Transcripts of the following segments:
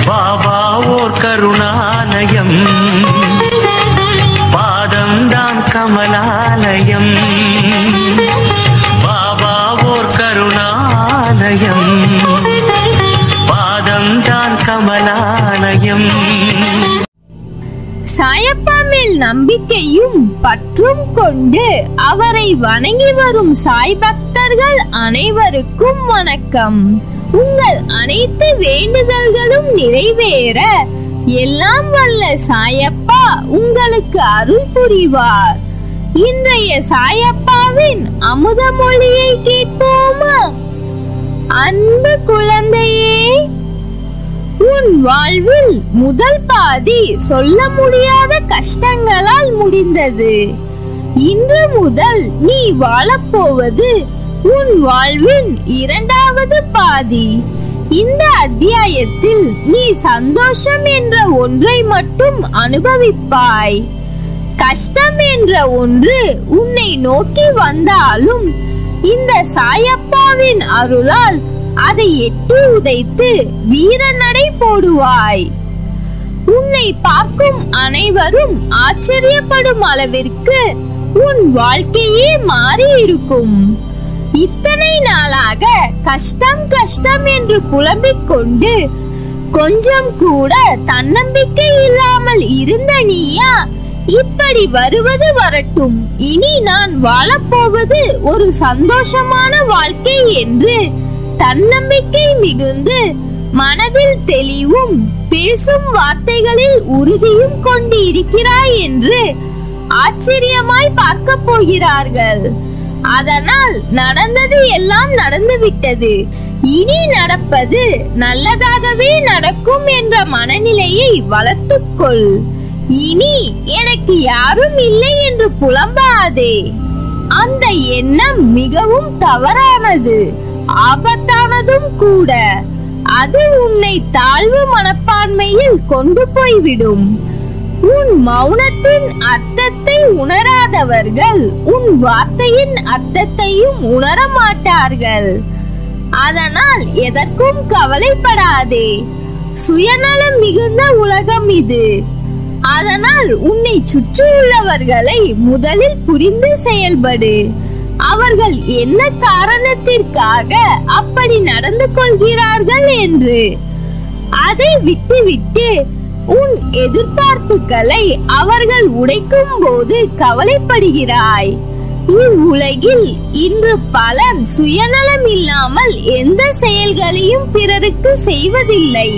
பாபா ஓர் கருணாலயம் பாதம்தான் கமலாலயம் பாபா ஓர் கருணாலயம் பாதம்தான் கமலாலயம் சாயப்பா மேல் நம்பிக்கையும் பற்றும் கொண்டு அவரை வணங்கி வரும் சாய் பக்தர்கள் அனைவருக்கும் வணக்கம் உங்கள் அனைத்து வேண்டுதல்களும் நிறைவேற எல்லாம் வல்ல சாயப்பா உங்களுக்கு அருள் புரிவார் இன்றைய சாயப்பாவின் அமுத மொழியை கேட்போமா அன்பு குழந்தையே உன் வாழ்வில் முதல் பாதி சொல்ல முடியாத கஷ்டங்களால் முடிந்தது இன்று முதல் நீ வாழப்போவது உன் வாழ்வின் இரண்டாவது பாதி இந்த அத்தியாயத்தில் நீ சந்தோஷம் என்ற ஒன்றை மட்டும் அனுபவிப்பாய் கஷ்டம் என்ற ஒன்று உன்னை நோக்கி வந்தாலும் இந்த சாயப்பாவின் அருளால் அதை எட்டி உதைத்து வீர நடை போடுவாய் உன்னை பார்க்கும் அனைவரும் ஆச்சரியப்படும் அளவிற்கு உன் வாழ்க்கையே மாறி இருக்கும் இத்தனை நாளாக கஷ்டம் கஷ்டம் என்று புலம்பிக் கொண்டு கொஞ்சம் கூட தன்னம்பிக்கை இல்லாமல் இருந்த நீயா இப்படி வருவது வரட்டும் இனி நான் வாழப்போவது ஒரு சந்தோஷமான வாழ்க்கை என்று தன்னம்பிக்கை மிகுந்து மனதில் தெளிவும் பேசும் வார்த்தைகளில் உறுதியும் கொண்டு இருக்கிறாய் என்று ஆச்சரியமாய் பார்க்க போகிறார்கள் அதனால் நடந்தது எல்லாம் நடந்துவிட்டது இனி நடப்பது நல்லதாகவே நடக்கும் என்ற மனநிலையை வளர்த்துக்கொள் இனி எனக்கு யாரும் இல்லை என்று புலம்பாதே அந்த எண்ணம் மிகவும் தவறானது ஆபத்தானதும் கூட அது உன்னை தாழ்வு மனப்பான்மையில் கொண்டு போய்விடும் உன் மௌனத்தின் அர்த்தத்தை உணராதவர்கள் உன் வார்த்தையின் அர்த்தத்தையும் உணர மாட்டார்கள் அதனால் எதற்கும் கவலைப்படாதே சுயநலம் மிகுந்த உலகம் இது அதனால் உன்னை சுற்றியுள்ளவர்களை முதலில் புரிந்து செயல்படு அவர்கள் என்ன காரணத்திற்காக அப்படி நடந்து கொள்கிறார்கள் என்று அதை விட்டுவிட்டு உன் எதிர்பார்ப்புகளை அவர்கள் உடைக்கும் போது கவலைப்படுகிறாய் இவ்வுலகில் இன்று பலர் சுயநலம் இல்லாமல் எந்த செயல்களையும் பிறருக்கு செய்வதில்லை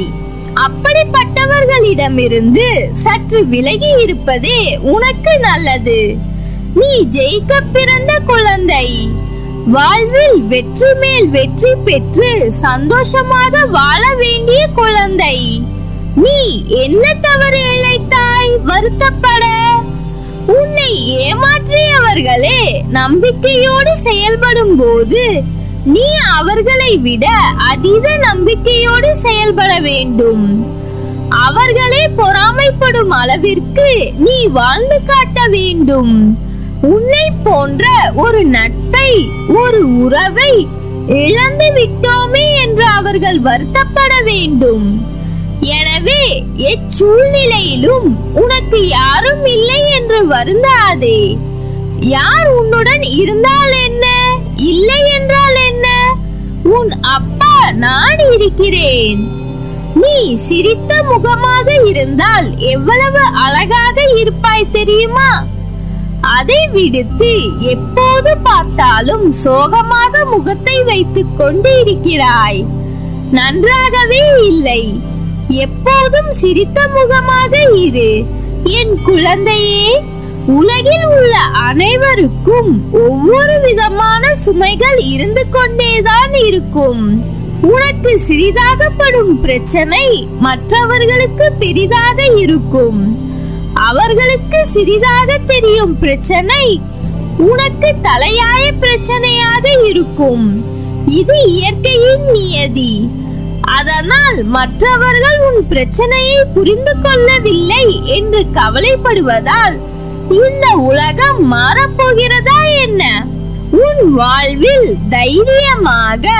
அப்படிப்பட்டவர்களிடமிருந்து சற்று விலகி இருப்பதே உனக்கு நல்லது நீ ஜெயிக்க பிறந்த குழந்தை வாழ்வில் வெற்றி மேல் வெற்றி பெற்று சந்தோஷமாக வாழ வேண்டிய குழந்தை நீ என்ன தவறு இழைத்தாய் வருத்தப்பட உன்னை ஏமாற்றியவர்களே நம்பிக்கையோடு செயல்படும் போது நீ அவர்களை விட அதீத நம்பிக்கையோடு செயல்பட வேண்டும் அவர்களே பொறாமைப்படும் அளவிற்கு நீ வாழ்ந்து காட்ட வேண்டும் உன்னை போன்ற ஒரு நட்பை ஒரு உறவை இழந்து விட்டோமே என்று அவர்கள் வருத்தப்பட வேண்டும் எனவே எச்சூழ்நிலையிலும் உனக்கு யாரும் இல்லை என்று வருந்தாதே யார் உன்னுடன் இருந்தால் என்ன இல்லை என்றால் என்ன உன் அப்பா நான் இருக்கிறேன் நீ சிரித்த முகமாக இருந்தால் எவ்வளவு அழகாக இருப்பாய் தெரியுமா அதை விடுத்து எப்போது பார்த்தாலும் சோகமாக முகத்தை வைத்துக் கொண்டு இருக்கிறாய் நன்றாகவே இல்லை எப்போதும் சிரித்த முகமாக இரு என் குழந்தையே உலகில் உள்ள அனைவருக்கும் ஒவ்வொரு விதமான சுமைகள் இருந்து கொண்டேதான் இருக்கும் உனக்கு சிறிதாகப்படும் பிரச்சனை மற்றவர்களுக்கு பெரிதாக இருக்கும் அவர்களுக்கு சிறிதாக தெரியும் பிரச்சனை உனக்கு தலையாய பிரச்சனையாக இருக்கும் இது இயற்கையின் நியதி அதனால் மற்றவர்கள் உன் பிரச்சனையை புரிந்து கொள்ளவில்லை என்று கவலைப்படுவதால் இந்த உலகம் மாறப்போகிறதா என்ன உன் வாழ்வில் தைரியமாக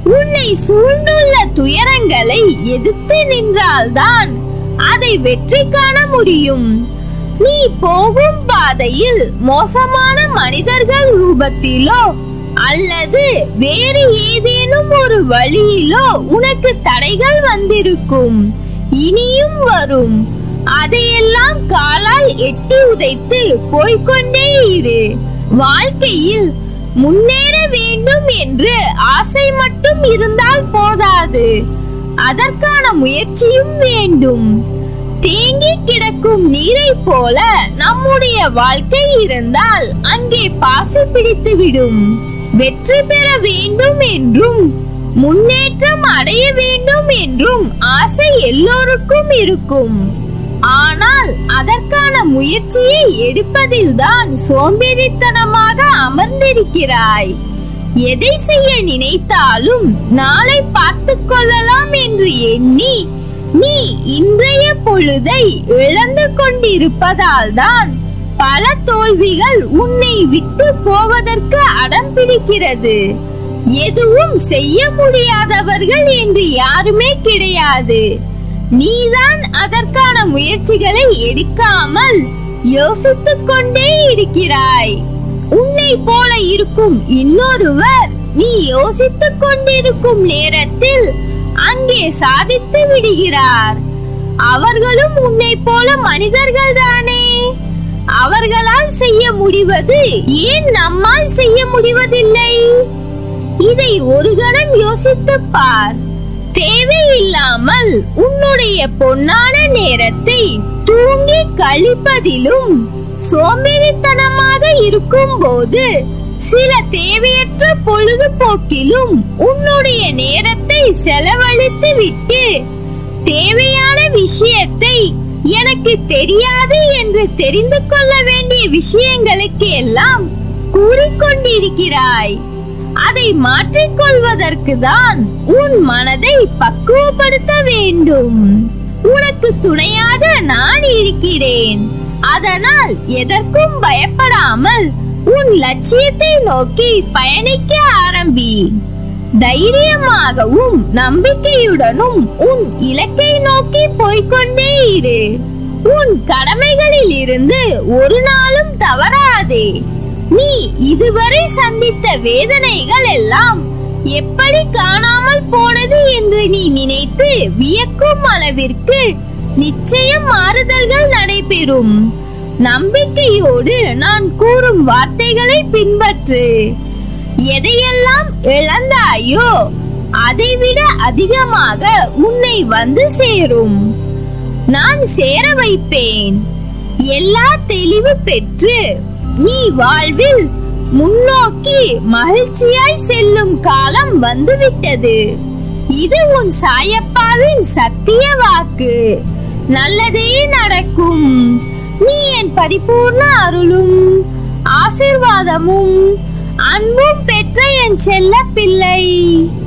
உன்னை சூழ்ந்துள்ள துயரங்களை எதிர்த்து நின்றால்தான் அதை வெற்றி காண முடியும் நீ போகும் பாதையில் மோசமான மனிதர்கள் ரூபத்திலோ அல்லது வேறு ஏதேனும் ஒரு வழியிலோ உனக்கு தடைகள் வந்திருக்கும் இனியும் வரும் அதையெல்லாம் காலால் எட்டி உதைத்து போய்க்கொண்டே இரு வாழ்க்கையில் முன்னேற வேண்டும் என்று ஆசை மட்டும் இருந்தால் போதாது அதற்கான முயற்சியும் வேண்டும் தேங்கி கிடக்கும் நீரை போல நம்முடைய வாழ்க்கை இருந்தால் அங்கே பாசி பிடித்துவிடும் வெற்றி பெற வேண்டும் என்றும் முன்னேற்றம் அடைய வேண்டும் என்றும் ஆசை எல்லோருக்கும் இருக்கும் ஆனால் அதற்கான முயற்சியை எடுப்பதில்தான் சோம்பேறித்தனமாக அமர்ந்திருக்கிறாய் எதை செய்ய நினைத்தாலும் நாளை பார்த்துக் கொள்ளலாம் என்று எண்ணி நீ இன்றைய பொழுதை இழந்து கொண்டிருப்பதால் தான் பல தோல்விகள் உன்னை விட்டு போவதற்கு அடம் பிடிக்கிறது எதுவும் செய்ய முடியாதவர்கள் என்று யாருமே கிடையாது நீதான் அதற்கான முயற்சிகளை எடுக்காமல் யோசித்துக் கொண்டே இருக்கிறாய் உன்னை போல இருக்கும் இன்னொருவர் நீ யோசித்துக் கொண்டிருக்கும் நேரத்தில் அங்கே சாதித்து விடுகிறார் அவர்களும் உன்னை போல மனிதர்கள் தானே அவர்களால் செய்ய முடிவது ஏன் நம்மால் செய்ய முடிவதில்லை இதை ஒரு கணம் யோசித்துப் பார் தேவையில்லாமல் உன்னுடைய பொன்னான நேரத்தை தூங்கி கழிப்பதிலும் சோம்பேறித்தனமாக இருக்கும்போது சில தேவையற்ற பொழுதுபோக்கிலும் உன்னுடைய நேரத்தை செலவழித்து விட்டு தேவையான விஷயத்தை எனக்கு தெரியாது என்று தெரிந்து கொள்ள வேண்டிய விஷயங்களுக்கு எல்லாம் கூறிக்கொண்டிருக்கிறாய் அதை மாற்றிக்கொள்வதற்கு தான் உன் மனதை பக்குவப்படுத்த வேண்டும் உனக்கு துணையாக நான் இருக்கிறேன் அதனால் எதற்கும் பயப்படாமல் உன் லட்சியத்தை நோக்கி பயணிக்க ஆரம்பி தைரியமாகவும் நம்பிக்கையுடனும் உன் இலக்கை நோக்கி போய்க்கொண்டே இரு உன் கடமைகளில் இருந்து ஒரு நாளும் தவறாதே நீ இதுவரை சந்தித்த வேதனைகள் எல்லாம் எப்படி காணாமல் போனது என்று நீ நினைத்து வியக்கும் அளவிற்கு நிச்சயம் மாறுதல்கள் நடைபெறும் நம்பிக்கையோடு நான் கூறும் வார்த்தைகளை பின்பற்று எதையெல்லாம் இழந்தாயோ அதைவிட அதிகமாக உன்னை வந்து சேரும் நான் சேர வைப்பேன் எல்லா தெளிவு பெற்று நீ வாழ்வில் முன்னோக்கி மகிழ்ச்சியாய் செல்லும் காலம் வந்துவிட்டது இது உன் சாயப்பாவின் சத்திய வாக்கு நல்லதே நடக்கும் நீ என் பரிபூர்ண அருளும் ஆசிர்வாதமும் அன்பும் பெற்ற என் செல்ல பிள்ளை